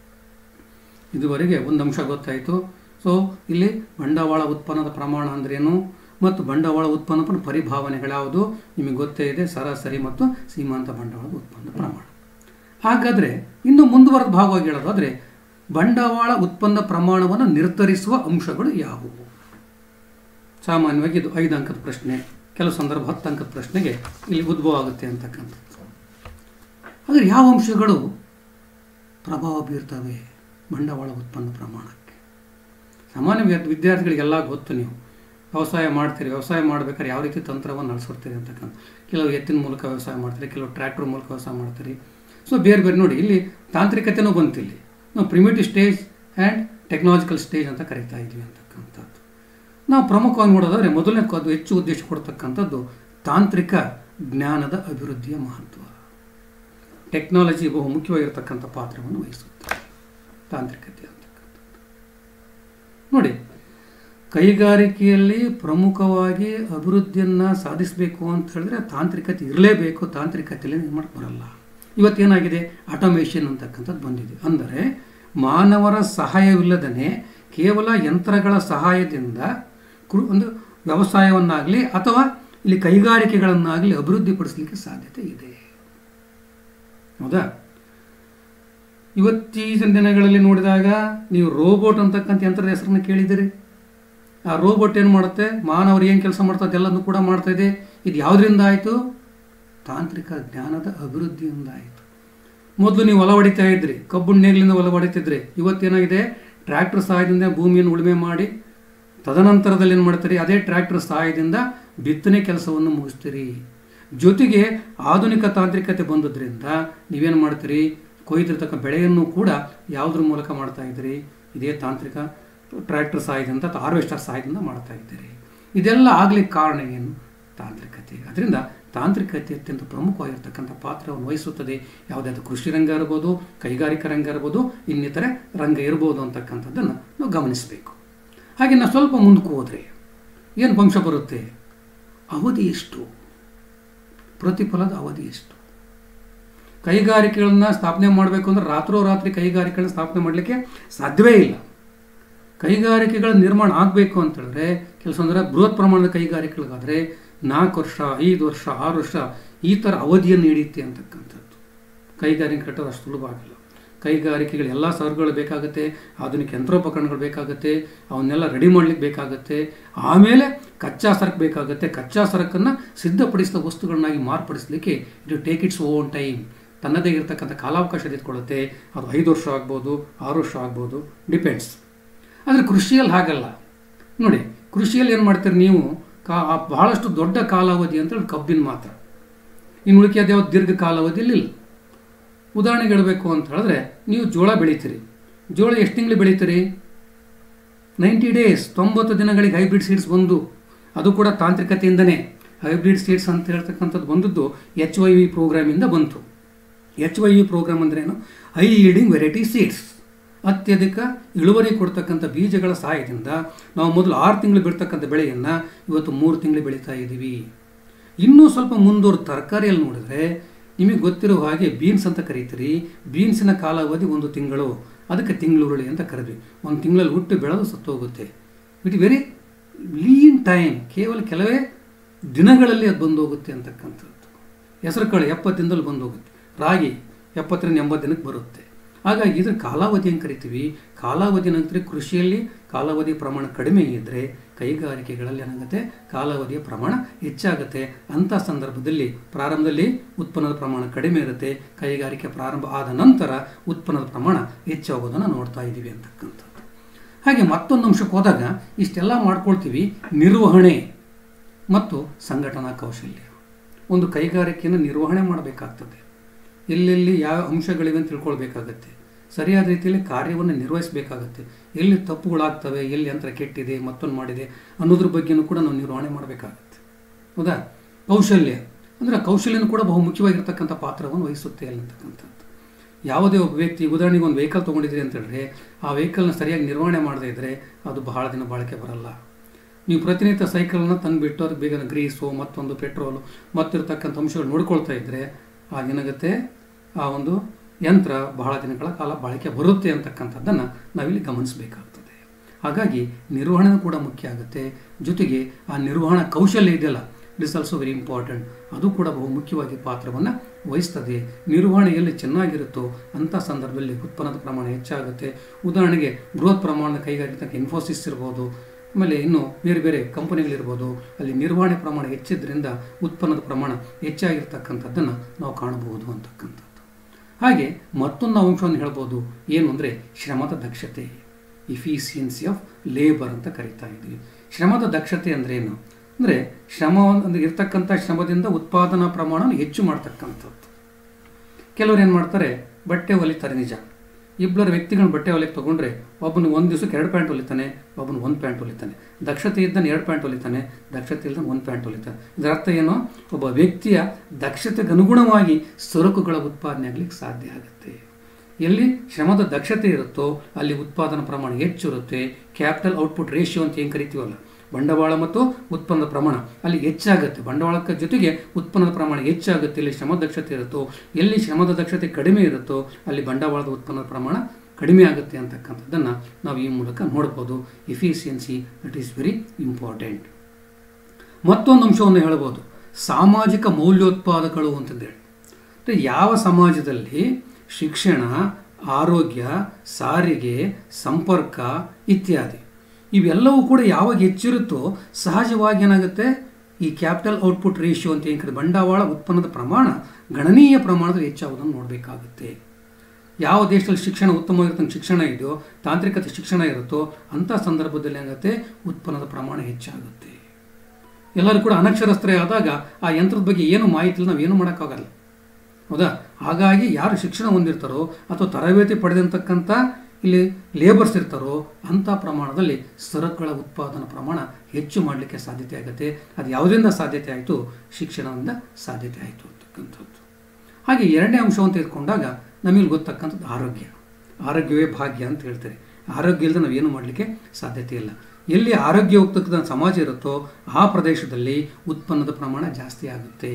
ಇದುವರೆಗೆ ಒಂದು ಅಂಶ ಗೊತ್ತಾಯಿತು ಸೊ ಇಲ್ಲಿ ಬಂಡವಾಳ ಉತ್ಪನ್ನದ ಪ್ರಮಾಣ ಅಂದ್ರೇನು ಮತ್ತು ಬಂಡವಾಳ ಉತ್ಪನ್ನ ಪರಿಭಾವನೆಗಳ್ಯಾವುದು ನಿಮಗೆ ಗೊತ್ತೇ ಇದೆ ಸರಾಸರಿ ಮತ್ತು ಸೀಮಾಂತ ಬಂಡವಾಳದ ಉತ್ಪನ್ನ ಪ್ರಮಾಣ ಹಾಗಾದರೆ ಇನ್ನು ಮುಂದುವರೆದ ಭಾಗವಾಗಿ ಹೇಳೋದಾದರೆ ಬಂಡವಾಳ ಉತ್ಪನ್ನ ಪ್ರಮಾಣವನ್ನು ನಿರ್ಧರಿಸುವ ಅಂಶಗಳು ಯಾವುವು ಸಾಮಾನ್ಯವಾಗಿ ಇದು ಐದು ಅಂಕದ ಪ್ರಶ್ನೆ ಕೆಲವು ಸಂದರ್ಭ ಹತ್ತು ಅಂಕದ ಪ್ರಶ್ನೆಗೆ ಇಲ್ಲಿ ಉದ್ಭವ ಆಗುತ್ತೆ ಅಂತಕ್ಕಂಥದ್ದು ಆದರೆ ಯಾವ ಅಂಶಗಳು ಪ್ರಭಾವ ಬೀರ್ತವೆ ಬಂಡವಾಳ ಉತ್ಪನ್ನ ಪ್ರಮಾಣಕ್ಕೆ ಸಾಮಾನ್ಯ ವಿದ್ಯಾರ್ಥಿ- ವಿದ್ಯಾರ್ಥಿಗಳಿಗೆಲ್ಲ ಗೊತ್ತು ನೀವು ವ್ಯವಸಾಯ ಮಾಡ್ತೀರಿ ವ್ಯವಸಾಯ ಮಾಡ್ಬೇಕಾದ್ರೆ ಯಾವ ರೀತಿ ತಂತ್ರವನ್ನು ಅಳಿಸಿರ್ತೀರಿ ಅಂತಕ್ಕಂಥ ಕೆಲವು ಎತ್ತಿನ ಮೂಲಕ ವ್ಯವಸಾಯ ಮಾಡ್ತೀರಿ ಕೆಲವು ಟ್ರ್ಯಾಕ್ಟರ್ ಮೂಲಕ ವ್ಯವಸಾಯ ಮಾಡ್ತೀರಿ ಸೊ ಬೇರೆ ಬೇರೆ ನೋಡಿ ಇಲ್ಲಿ ತಾಂತ್ರಿಕತೆನೂ ಬಂತು ಇಲ್ಲಿ ನಾವು primitive stage and technological stage ಅಂತ ಕರಿತಾ ಇದ್ವಿ ಅಂತಕ್ಕಂಥದ್ದು ನಾವು ಪ್ರಮುಖವಾಗಿ ನೋಡೋದಾದರೆ ಮೊದಲನೇ ಅದು ಹೆಚ್ಚು ಉದ್ದೇಶ ಕೊಡ್ತಕ್ಕಂಥದ್ದು ತಾಂತ್ರಿಕ ಜ್ಞಾನದ ಅಭಿವೃದ್ಧಿಯ ಮಹತ್ವ ಟೆಕ್ನಾಲಜಿ ಬಹು ಮುಖ್ಯವಾಗಿರ್ತಕ್ಕಂಥ ಪಾತ್ರವನ್ನು ವಹಿಸುತ್ತೆ ತಾಂತ್ರಿಕತೆ ಅಂತಕ್ಕಂಥದ್ದು ನೋಡಿ ಕೈಗಾರಿಕೆಯಲ್ಲಿ ಪ್ರಮುಖವಾಗಿ ಅಭಿವೃದ್ಧಿಯನ್ನು ಸಾಧಿಸಬೇಕು ಅಂತ ಹೇಳಿದ್ರೆ ತಾಂತ್ರಿಕತೆ ಇರಲೇಬೇಕು ತಾಂತ್ರಿಕತೆಯಲ್ಲಿ ನಿರ್ಮಾಣಕ್ಕೆ ಬರಲ್ಲ ಇವತ್ತೇನಾಗಿದೆ ಆಟೋಮೇಷನ್ ಅಂತಕ್ಕಂಥದ್ದು ಬಂದಿದೆ ಅಂದರೆ ಮಾನವರ ಸಹಾಯವಿಲ್ಲದೇ ಕೇವಲ ಯಂತ್ರಗಳ ಸಹಾಯದಿಂದ ಕೃ ಒಂದು ವ್ಯವಸಾಯವನ್ನಾಗಲಿ ಅಥವಾ ಇಲ್ಲಿ ಕೈಗಾರಿಕೆಗಳನ್ನಾಗಲಿ ಅಭಿವೃದ್ಧಿಪಡಿಸಲಿಕ್ಕೆ ಸಾಧ್ಯತೆ ಇದೆ ಹೌದಾ ಇವತ್ತೀಗಿನ ದಿನಗಳಲ್ಲಿ ನೋಡಿದಾಗ ನೀವು ರೋಬೋಟ್ ಅಂತಕ್ಕಂಥ ಯಂತ್ರದ ಹೆಸರನ್ನು ಕೇಳಿದಿರಿ ಆ ರೋಬೋಟ್ ಏನು ಮಾಡುತ್ತೆ ಮಾನವರು ಏನು ಕೆಲಸ ಮಾಡ್ತಾ ಅದೆಲ್ಲದನ್ನು ಕೂಡ ಮಾಡ್ತಾ ಇದೆ ಇದು ಯಾವುದರಿಂದ ಆಯಿತು ತಾಂತ್ರಿಕ ಜ್ಞಾನದ ಅಭಿವೃದ್ಧಿಯಿಂದ ಆಯಿತು ಮೊದಲು ನೀವು ಹೊಲ ಹೊಡಿತಾ ಇದ್ರಿ ಕಬ್ಬು ನೇಗಿಲಿಂದ ಹೊಲ ಹೊಡಿತಿದ್ರಿ ಇವತ್ತೇನಾಗಿದೆ ಟ್ರ್ಯಾಕ್ಟರ್ ಸಹಾಯದಿಂದ ಭೂಮಿಯನ್ನು ಉಳುಮೆ ಮಾಡಿ ತದನಂತರದಲ್ಲಿ ಏನು ಮಾಡ್ತೀರಿ ಅದೇ ಟ್ರ್ಯಾಕ್ಟರ್ ಸಹಾಯದಿಂದ ಬಿತ್ತನೆ ಕೆಲಸವನ್ನು ಮುಗಿಸ್ತೀರಿ ಜೊತೆಗೆ ಆಧುನಿಕ ತಾಂತ್ರಿಕತೆ ಬಂದದ್ರಿಂದ ನೀವೇನು ಮಾಡ್ತೀರಿ ಕೊಯ್ದಿರ್ತಕ್ಕ ಬೆಳೆಯನ್ನು ಕೂಡ ಯಾವುದ್ರ ಮೂಲಕ ಮಾಡ್ತಾ ಇದ್ದೀರಿ ಇದೇ ತಾಂತ್ರಿಕ ಟ್ರ್ಯಾಕ್ಟರ್ ಸಹಾಯದಿಂದ ಅಥವಾ ಹಾರ್ವೆಸ್ಟರ್ ಸಹಾಯದಿಂದ ಮಾಡ್ತಾ ಇದ್ದೀರಿ ಇದೆಲ್ಲ ಆಗ್ಲಿಕ್ಕೆ ಕಾರಣ ಏನು ತಾಂತ್ರಿಕತೆ ಅದರಿಂದ ತಾಂತ್ರಿಕತೆ ಅತ್ಯಂತ ಪ್ರಮುಖವಾಗಿರ್ತಕ್ಕಂಥ ಪಾತ್ರವನ್ನು ವಹಿಸುತ್ತದೆ ಯಾವುದಾದ್ರು ಕೃಷಿ ರಂಗ ಇರ್ಬೋದು ಕೈಗಾರಿಕಾ ರಂಗ ಇರ್ಬೋದು ಇನ್ನಿತರೆ ರಂಗ ಇರ್ಬೋದು ಅಂತಕ್ಕಂಥದ್ದನ್ನು ನಾವು ಗಮನಿಸಬೇಕು ಹಾಗೆ ನಾವು ಸ್ವಲ್ಪ ಮುಂದಕ್ಕೆ ಹೋದರೆ ಏನು ಅಂಶ ಬರುತ್ತೆ ಅವಧಿ ಎಷ್ಟು ಪ್ರತಿಫಲದ ಅವಧಿ ಎಷ್ಟು ಕೈಗಾರಿಕೆಗಳನ್ನ ಸ್ಥಾಪನೆ ಮಾಡಬೇಕು ಅಂದ್ರೆ ರಾತ್ರೋರಾತ್ರಿ ಕೈಗಾರಿಕೆಗಳನ್ನ ಸ್ಥಾಪನೆ ಮಾಡಲಿಕ್ಕೆ ಸಾಧ್ಯವೇ ಇಲ್ಲ ಕೈಗಾರಿಕೆಗಳ ನಿರ್ಮಾಣ ಆಗಬೇಕು ಅಂತ ಹೇಳಿದ್ರೆ ಕೆಲಸ ಅಂದರೆ ಬೃಹತ್ ಪ್ರಮಾಣದ ಕೈಗಾರಿಕೆಗಳಿಗಾದರೆ ನಾಲ್ಕು ವರ್ಷ ಐದು ವರ್ಷ ಆರು ವರ್ಷ ಈ ಥರ ಅವಧಿಯನ್ನು ಹಿಡಿಯುತ್ತೆ ಅಂತಕ್ಕಂಥದ್ದು ಕೈಗಾರಿಕೆ ಕಟ್ಟೋದು ಅಷ್ಟು ಸುಲಭ ಆಗಲ್ಲ ಕೈಗಾರಿಕೆಗಳು ಎಲ್ಲ ಸರಕುಗಳು ಬೇಕಾಗುತ್ತೆ ಆಧುನಿಕ ಯಂತ್ರೋಪಕರಣಗಳು ಬೇಕಾಗುತ್ತೆ ಅವನ್ನೆಲ್ಲ ರೆಡಿ ಮಾಡ್ಲಿಕ್ಕೆ ಬೇಕಾಗುತ್ತೆ ಆಮೇಲೆ ಕಚ್ಚಾ ಸರಕು ಬೇಕಾಗುತ್ತೆ ಕಚ್ಚಾ ಸರಕನ್ನು ಸಿದ್ಧಪಡಿಸಿದ ವಸ್ತುಗಳನ್ನಾಗಿ ಮಾರ್ಪಡಿಸಲಿಕ್ಕೆ ಇದು ಟೇಕ್ ಇಟ್ಸ್ ಓನ್ ಟೈಮ್ ತನ್ನದೇ ಇರತಕ್ಕಂಥ ಕಾಲಾವಕಾಶ ತೆಗೆದುಕೊಳ್ಳುತ್ತೆ ಅದು ಐದು ವರ್ಷ ಆಗ್ಬೋದು ಆರು ವರ್ಷ ಆಗ್ಬೋದು ಡಿಪೆಂಡ್ಸ್ ಆದರೆ ಕೃಷಿಯಲ್ಲಿ ಹಾಗಲ್ಲ ನೋಡಿ ಕೃಷಿಯಲ್ಲಿ ಏನು ಮಾಡ್ತೀರಿ ನೀವು ಕಾ ಆ ಬಹಳಷ್ಟು ದೊಡ್ಡ ಕಾಲಾವಧಿ ಅಂತೇಳಿ ಕಬ್ಬಿನ ಮಾತ್ರ ಇನ್ನು ಉಳಿಕೆಯಾದ ಯಾವ ದೀರ್ಘ ಕಾಲಾವಧಿಯಲ್ಲಿ ಇಲ್ಲ ಉದಾಹರಣೆಗೆ ಹೇಳಬೇಕು ಅಂತ ಹೇಳಿದ್ರೆ ನೀವು ಜೋಳ ಬೆಳಿತೀರಿ ಜೋಳ ಎಷ್ಟು ತಿಂಗಳು ಬೆಳಿತೀರಿ ನೈಂಟಿ ಡೇಸ್ ತೊಂಬತ್ತು ದಿನಗಳಿಗೆ ಹೈಬ್ರಿಡ್ ಸೀಡ್ಸ್ ಬಂದು ಅದು ಕೂಡ ತಾಂತ್ರಿಕತೆಯಿಂದನೇ ಹೈಬ್ರಿಡ್ ಸೀಡ್ಸ್ ಅಂತ ಹೇಳ್ತಕ್ಕಂಥದ್ದು ಬಂದದ್ದು ಎಚ್ ವೈ ವಿ ಪ್ರೋಗ್ರಾಮಿಂದ ಬಂತು ಎಚ್ ವೈ ವಿ ಪ್ರೋಗ್ರಾಮ್ ಅಂದ್ರೇನು ಹೈ ಈಲ್ಡಿಂಗ್ ವೆರೈಟಿ ಸೀಡ್ಸ್ ಅತ್ಯಧಿಕ ಇಳುವರಿ ಕೊಡ್ತಕ್ಕಂಥ ಬೀಜಗಳ ಸಹಾಯದಿಂದ ನಾವು ಮೊದಲು ಆರು ತಿಂಗಳು ಬಿಡ್ತಕ್ಕಂಥ ಬೆಳೆಯನ್ನು ಇವತ್ತು ಮೂರು ತಿಂಗಳು ಬೆಳೀತಾ ಇದ್ದೀವಿ ಇನ್ನೂ ಸ್ವಲ್ಪ ಮುಂದೂರು ತರಕಾರಿಯಲ್ಲಿ ನೋಡಿದ್ರೆ ನಿಮಗೆ ಗೊತ್ತಿರೋ ಹಾಗೆ ಬೀನ್ಸ್ ಅಂತ ಕರೀತೀರಿ ಬೀನ್ಸಿನ ಕಾಲಾವಧಿ ಒಂದು ತಿಂಗಳು ಅದಕ್ಕೆ ತಿಂಗಳುರುಳಿ ಅಂತ ಕರೆದ್ವಿ ಒಂದು ತಿಂಗಳಲ್ಲಿ ಹುಟ್ಟು ಬೆಳೆದು ಸತ್ತೋಗುತ್ತೆ ಇಟ್ ವೆರಿ ಲೀನ್ ಟೈಮ್ ಕೇವಲ ಕೆಲವೇ ದಿನಗಳಲ್ಲಿ ಅದು ಬಂದು ಹೋಗುತ್ತೆ ಅಂತಕ್ಕಂಥದ್ದು ಹೆಸರು ಕಾಳು ಎಪ್ಪತ್ತು ದಿನದಲ್ಲಿ ಬಂದು ಹೋಗುತ್ತೆ ರಾಗಿ ಎಪ್ಪತ್ತರಿಂದ ಎಂಬತ್ತು ದಿನಕ್ಕೆ ಬರುತ್ತೆ ಹಾಗಾಗಿ ಇದ್ರ ಕಾಲಾವಧಿ ಅಂತ ಕರಿತೀವಿ ಕಾಲಾವಧಿ ನಂತರ ಕೃಷಿಯಲ್ಲಿ ಕಾಲಾವಧಿ ಪ್ರಮಾಣ ಕಡಿಮೆ ಇದ್ದರೆ ಕೈಗಾರಿಕೆಗಳಲ್ಲಿ ಏನಾಗುತ್ತೆ ಕಾಲಾವಧಿಯ ಪ್ರಮಾಣ ಹೆಚ್ಚಾಗುತ್ತೆ ಅಂಥ ಸಂದರ್ಭದಲ್ಲಿ ಪ್ರಾರಂಭದಲ್ಲಿ ಉತ್ಪನ್ನದ ಪ್ರಮಾಣ ಕಡಿಮೆ ಇರುತ್ತೆ ಕೈಗಾರಿಕೆ ಪ್ರಾರಂಭ ಆದ ನಂತರ ಉತ್ಪನ್ನದ ಪ್ರಮಾಣ ಹೆಚ್ಚಾಗೋದನ್ನು ನೋಡ್ತಾ ಇದ್ದೀವಿ ಅಂತಕ್ಕಂಥದ್ದು ಹಾಗೆ ಮತ್ತೊಂದು ಅಂಶಕ್ಕೆ ಹೋದಾಗ ಇಷ್ಟೆಲ್ಲ ಮಾಡ್ಕೊಳ್ತೀವಿ ನಿರ್ವಹಣೆ ಮತ್ತು ಸಂಘಟನಾ ಕೌಶಲ್ಯ ಒಂದು ಕೈಗಾರಿಕೆಯನ್ನು ನಿರ್ವಹಣೆ ಮಾಡಬೇಕಾಗ್ತದೆ ಎಲ್ಲೆಲ್ಲಿ ಯಾವ ಅಂಶಗಳಿವೆ ಅಂತ ತಿಳ್ಕೊಳ್ಬೇಕಾಗತ್ತೆ ಸರಿಯಾದ ರೀತಿಯಲ್ಲಿ ಕಾರ್ಯವನ್ನು ನಿರ್ವಹಿಸಬೇಕಾಗತ್ತೆ ಎಲ್ಲಿ ತಪ್ಪುಗಳಾಗ್ತವೆ ಎಲ್ಲಿ ಯಂತ್ರ ಕೆಟ್ಟಿದೆ ಮತ್ತೊಂದು ಮಾಡಿದೆ ಅನ್ನೋದ್ರ ಬಗ್ಗೆನೂ ಕೂಡ ನಾವು ನಿರ್ವಹಣೆ ಮಾಡಬೇಕಾಗತ್ತೆ ಹೌದಾ ಕೌಶಲ್ಯ ಅಂದರೆ ಕೌಶಲ್ಯನೂ ಕೂಡ ಬಹು ಮುಖ್ಯವಾಗಿರ್ತಕ್ಕಂಥ ಪಾತ್ರವನ್ನು ವಹಿಸುತ್ತೆ ಅಂತಕ್ಕಂಥದ್ದು ಯಾವುದೇ ಒಬ್ಬ ವ್ಯಕ್ತಿ ಉದಾಹರಣೆಗೆ ಒಂದು ವೆಹಿಕಲ್ ತೊಗೊಂಡಿದ್ದೀರಿ ಅಂತ ಹೇಳಿದ್ರೆ ಆ ವೆಹಿಕಲ್ನ ಸರಿಯಾಗಿ ನಿರ್ವಹಣೆ ಮಾಡದೇ ಇದ್ದರೆ ಅದು ಬಹಳ ದಿನ ಬಾಳಿಕೆ ಬರಲ್ಲ ನೀವು ಪ್ರತಿನಿತ್ಯ ಸೈಕಲ್ನ ತಂದುಬಿಟ್ಟು ಅದಕ್ಕೆ ಬೇಗ ಗ್ರೀಸು ಮತ್ತೊಂದು ಪೆಟ್ರೋಲು ಮತ್ತಿರ್ತಕ್ಕಂಥ ಅಂಶಗಳು ನೋಡ್ಕೊಳ್ತಾ ಇದ್ದರೆ ಆಗೇನಾಗುತ್ತೆ ಆ ಒಂದು ಯಂತ್ರ ಬಹಳ ದಿನಗಳ ಕಾಲ ಬಾಳಿಕೆ ಬರುತ್ತೆ ಅಂತಕ್ಕಂಥದ್ದನ್ನು ನಾವಿಲ್ಲಿ ಗಮನಿಸಬೇಕಾಗ್ತದೆ ಹಾಗಾಗಿ ನಿರ್ವಹಣೆ ಕೂಡ ಮುಖ್ಯ ಆಗುತ್ತೆ ಜೊತೆಗೆ ಆ ನಿರ್ವಹಣಾ ಕೌಶಲ್ಯ ಇದೆಯಲ್ಲ it is also very important ಅದು ಕೂಡ ಬಹು ಮುಖ್ಯವಾಗಿ ಪಾತ್ರವನ್ನು ವಹಿಸ್ತದೆ ನಿರ್ವಹಣೆ ಎಲ್ಲಿ ಚೆನ್ನಾಗಿರುತ್ತೋ ಅಂಥ ಸಂದರ್ಭದಲ್ಲಿ ಉತ್ಪನ್ನದ ಪ್ರಮಾಣ ಹೆಚ್ಚಾಗುತ್ತೆ ಉದಾಹರಣೆಗೆ ಬೃಹತ್ ಪ್ರಮಾಣದ ಕೈಗಾರಿಕೆ ಇನ್ಫೋಸಿಸ್ ಇರ್ಬೋದು ಆಮೇಲೆ ಇನ್ನು ಬೇರೆ ಬೇರೆ ಕಂಪನಿಗಳಿರ್ಬೋದು ಅಲ್ಲಿ ನಿರ್ವಹಣೆ ಪ್ರಮಾಣ ಹೆಚ್ಚಿದ್ರಿಂದ ಉತ್ಪನ್ನದ ಪ್ರಮಾಣ ಹೆಚ್ಚಾಗಿರ್ತಕ್ಕಂಥದ್ದನ್ನು ನಾವು ಕಾಣಬಹುದು ಅಂತಕ್ಕಂಥದ್ದು ಹಾಗೆ ಮತ್ತೊಂದು ಅಂಶವನ್ನು ಹೇಳ್ಬೋದು ಏನು ಅಂದರೆ ಶ್ರಮದ ದಕ್ಷತೆ ಇಫಿಷಿಯನ್ಸಿ ಆಫ್ ಲೇಬರ್ ಅಂತ ಕರಿತಾ ಇದ್ದೀವಿ ಶ್ರಮದ ದಕ್ಷತೆ ಅಂದರೆ ಏನು ಅಂದರೆ ಶ್ರಮ ಅಂದರೆ ಇರ್ತಕ್ಕಂಥ ಶ್ರಮದಿಂದ ಉತ್ಪಾದನಾ ಪ್ರಮಾಣವನ್ನು ಹೆಚ್ಚು ಮಾಡ್ತಕ್ಕಂಥದ್ದು ಕೆಲವರು ಏನು ಮಾಡ್ತಾರೆ ಬಟ್ಟೆ ಹೊಲಿತಾರೆ ನಿಜ ಇಬ್ಬರು ವ್ಯಕ್ತಿಗಳನ್ನ ಬಟ್ಟೆ ಹೊಲಿಗೆ ತೊಗೊಂಡ್ರೆ ಒಬ್ಬನು ಒಂದು ದಿವಸಕ್ಕೆ ಎರಡು ಪ್ಯಾಂಟ್ ಹೊಲಿತಾನೆ ಒಬ್ಬನು ಒಂದು ಪ್ಯಾಂಟ್ ಹೊಲಿತಾನೆ ದಕ್ಷತೆ ಇದ್ದಾನೆ ಎರಡು ಪ್ಯಾಂಟ್ ಹೊಲಿತಾನೆ ದಕ್ಷತೆ ಇಲ್ದಾನೆ ಒಂದು ಪ್ಯಾಂಟ್ ಹೊಲಿತಾನೆ ಇದರ ಅರ್ಥ ಏನು ಒಬ್ಬ ವ್ಯಕ್ತಿಯ ದಕ್ಷತೆಗೆ ಅನುಗುಣವಾಗಿ ಸರಕುಗಳ ಉತ್ಪಾದನೆ ಆಗಲಿಕ್ಕೆ ಸಾಧ್ಯ ಆಗುತ್ತೆ ಎಲ್ಲಿ ಶ್ರಮದ ದಕ್ಷತೆ ಇರುತ್ತೋ ಅಲ್ಲಿ ಉತ್ಪಾದನಾ ಪ್ರಮಾಣ ಹೆಚ್ಚಿರುತ್ತೆ ಕ್ಯಾಪಿಟಲ್ ಔಟ್ಪುಟ್ ರೇಷಿಯೋ ಅಂತ ಏನು ಕರಿತೀವಲ್ಲ ಬಂಡವಾಳ ಮತ್ತು ಉತ್ಪನ್ನದ ಪ್ರಮಾಣ ಅಲ್ಲಿ ಹೆಚ್ಚಾಗುತ್ತೆ ಬಂಡವಾಳಕ್ಕೆ ಜೊತೆಗೆ ಉತ್ಪನ್ನದ ಪ್ರಮಾಣ ಹೆಚ್ಚಾಗುತ್ತೆ ಇಲ್ಲಿ ಶ್ರಮ ದಕ್ಷತೆ ಇರುತ್ತೋ ಎಲ್ಲಿ ಶ್ರಮದ ದಕ್ಷತೆ ಕಡಿಮೆ ಇರುತ್ತೋ ಅಲ್ಲಿ ಬಂಡವಾಳದ ಉತ್ಪನ್ನದ ಪ್ರಮಾಣ ಕಡಿಮೆ ಆಗುತ್ತೆ ಅಂತಕ್ಕಂಥದ್ದನ್ನು ನಾವು ಈ ಮೂಲಕ ನೋಡ್ಬೋದು efficiency that is very important ಮತ್ತೊಂದು ಅಂಶವನ್ನು ಹೇಳ್ಬೋದು ಸಾಮಾಜಿಕ ಮೌಲ್ಯೋತ್ಪಾದಕಗಳು ಅಂತಂದೇಳಿ ಅಂದರೆ ಯಾವ ಸಮಾಜದಲ್ಲಿ ಶಿಕ್ಷಣ ಆರೋಗ್ಯ ಸಾರಿಗೆ ಸಂಪರ್ಕ ಇತ್ಯಾದಿ ಇವೆಲ್ಲವೂ ಕೂಡ ಯಾವಾಗ ಹೆಚ್ಚಿರುತ್ತೋ ಸಹಜವಾಗಿ ಏನಾಗುತ್ತೆ ಈ ಕ್ಯಾಪಿಟಲ್ ಔಟ್ಪುಟ್ ರೇಷಿಯೋ ಅಂತ ಏನು ಕರೀತಾರೆ ಬಂಡವಾಳ ಉತ್ಪನ್ನದ ಪ್ರಮಾಣ ಗಣನೀಯ ಪ್ರಮಾಣದಲ್ಲಿ ಹೆಚ್ಚಾಗೋದನ್ನು ನೋಡಬೇಕಾಗುತ್ತೆ ಯಾವ ದೇಶದಲ್ಲಿ ಶಿಕ್ಷಣ ಉತ್ತಮವಾಗಿರ್ತಂಥ ಶಿಕ್ಷಣ ಇದೆಯೋ ತಾಂತ್ರಿಕತೆ ಶಿಕ್ಷಣ ಇರುತ್ತೋ ಅಂಥ ಸಂದರ್ಭದಲ್ಲಿ ಏನಾಗುತ್ತೆ ಉತ್ಪನ್ನದ ಪ್ರಮಾಣ ಹೆಚ್ಚಾಗುತ್ತೆ ಎಲ್ಲರೂ ಕೂಡ ಅನಕ್ಷರಸ್ಥರೇ ಆದಾಗ ಆ ಯಂತ್ರದ ಬಗ್ಗೆ ಏನು ಮಾಹಿತಿ ಇಲ್ಲ ನಾವೇನು ಮಾಡೋಕ್ಕಾಗಲ್ಲ ಹೌದಾ ಹಾಗಾಗಿ ಯಾರು ಶಿಕ್ಷಣ ಹೊಂದಿರ್ತಾರೋ ಅಥವಾ ತರಬೇತಿ ಪಡೆದಂತಕ್ಕಂಥ ಇಲ್ಲಿ ಲೇಬರ್ಸ್ ಇರ್ತಾರೋ ಅಂಥ ಪ್ರಮಾಣದಲ್ಲಿ ಸರಕುಗಳ ಉತ್ಪಾದನಾ ಪ್ರಮಾಣ ಹೆಚ್ಚು ಮಾಡಲಿಕ್ಕೆ ಸಾಧ್ಯತೆ ಆಗುತ್ತೆ ಅದು ಯಾವುದರಿಂದ ಸಾಧ್ಯತೆ ಆಯಿತು ಶಿಕ್ಷಣದಿಂದ ಸಾಧ್ಯತೆ ಆಯಿತು ಅಂತಕ್ಕಂಥದ್ದು ಹಾಗೆ ಎರಡನೇ ಅಂಶವನ್ನು ತೆಗೆದುಕೊಂಡಾಗ ನಮಗೆ ಗೊತ್ತಕ್ಕಂಥದ್ದು ಆರೋಗ್ಯ ಆರೋಗ್ಯವೇ ಭಾಗ್ಯ ಅಂತ ಹೇಳ್ತಾರೆ ಆರೋಗ್ಯ ಇಲ್ಲದೆ ನಾವೇನು ಮಾಡಲಿಕ್ಕೆ ಸಾಧ್ಯತೆ ಇಲ್ಲ ಎಲ್ಲಿ ಆರೋಗ್ಯ ಹೋಗ್ತಕ್ಕಂಥ ಸಮಾಜ ಇರುತ್ತೋ ಆ ಪ್ರದೇಶದಲ್ಲಿ ಉತ್ಪನ್ನದ ಪ್ರಮಾಣ ಜಾಸ್ತಿ ಆಗುತ್ತೆ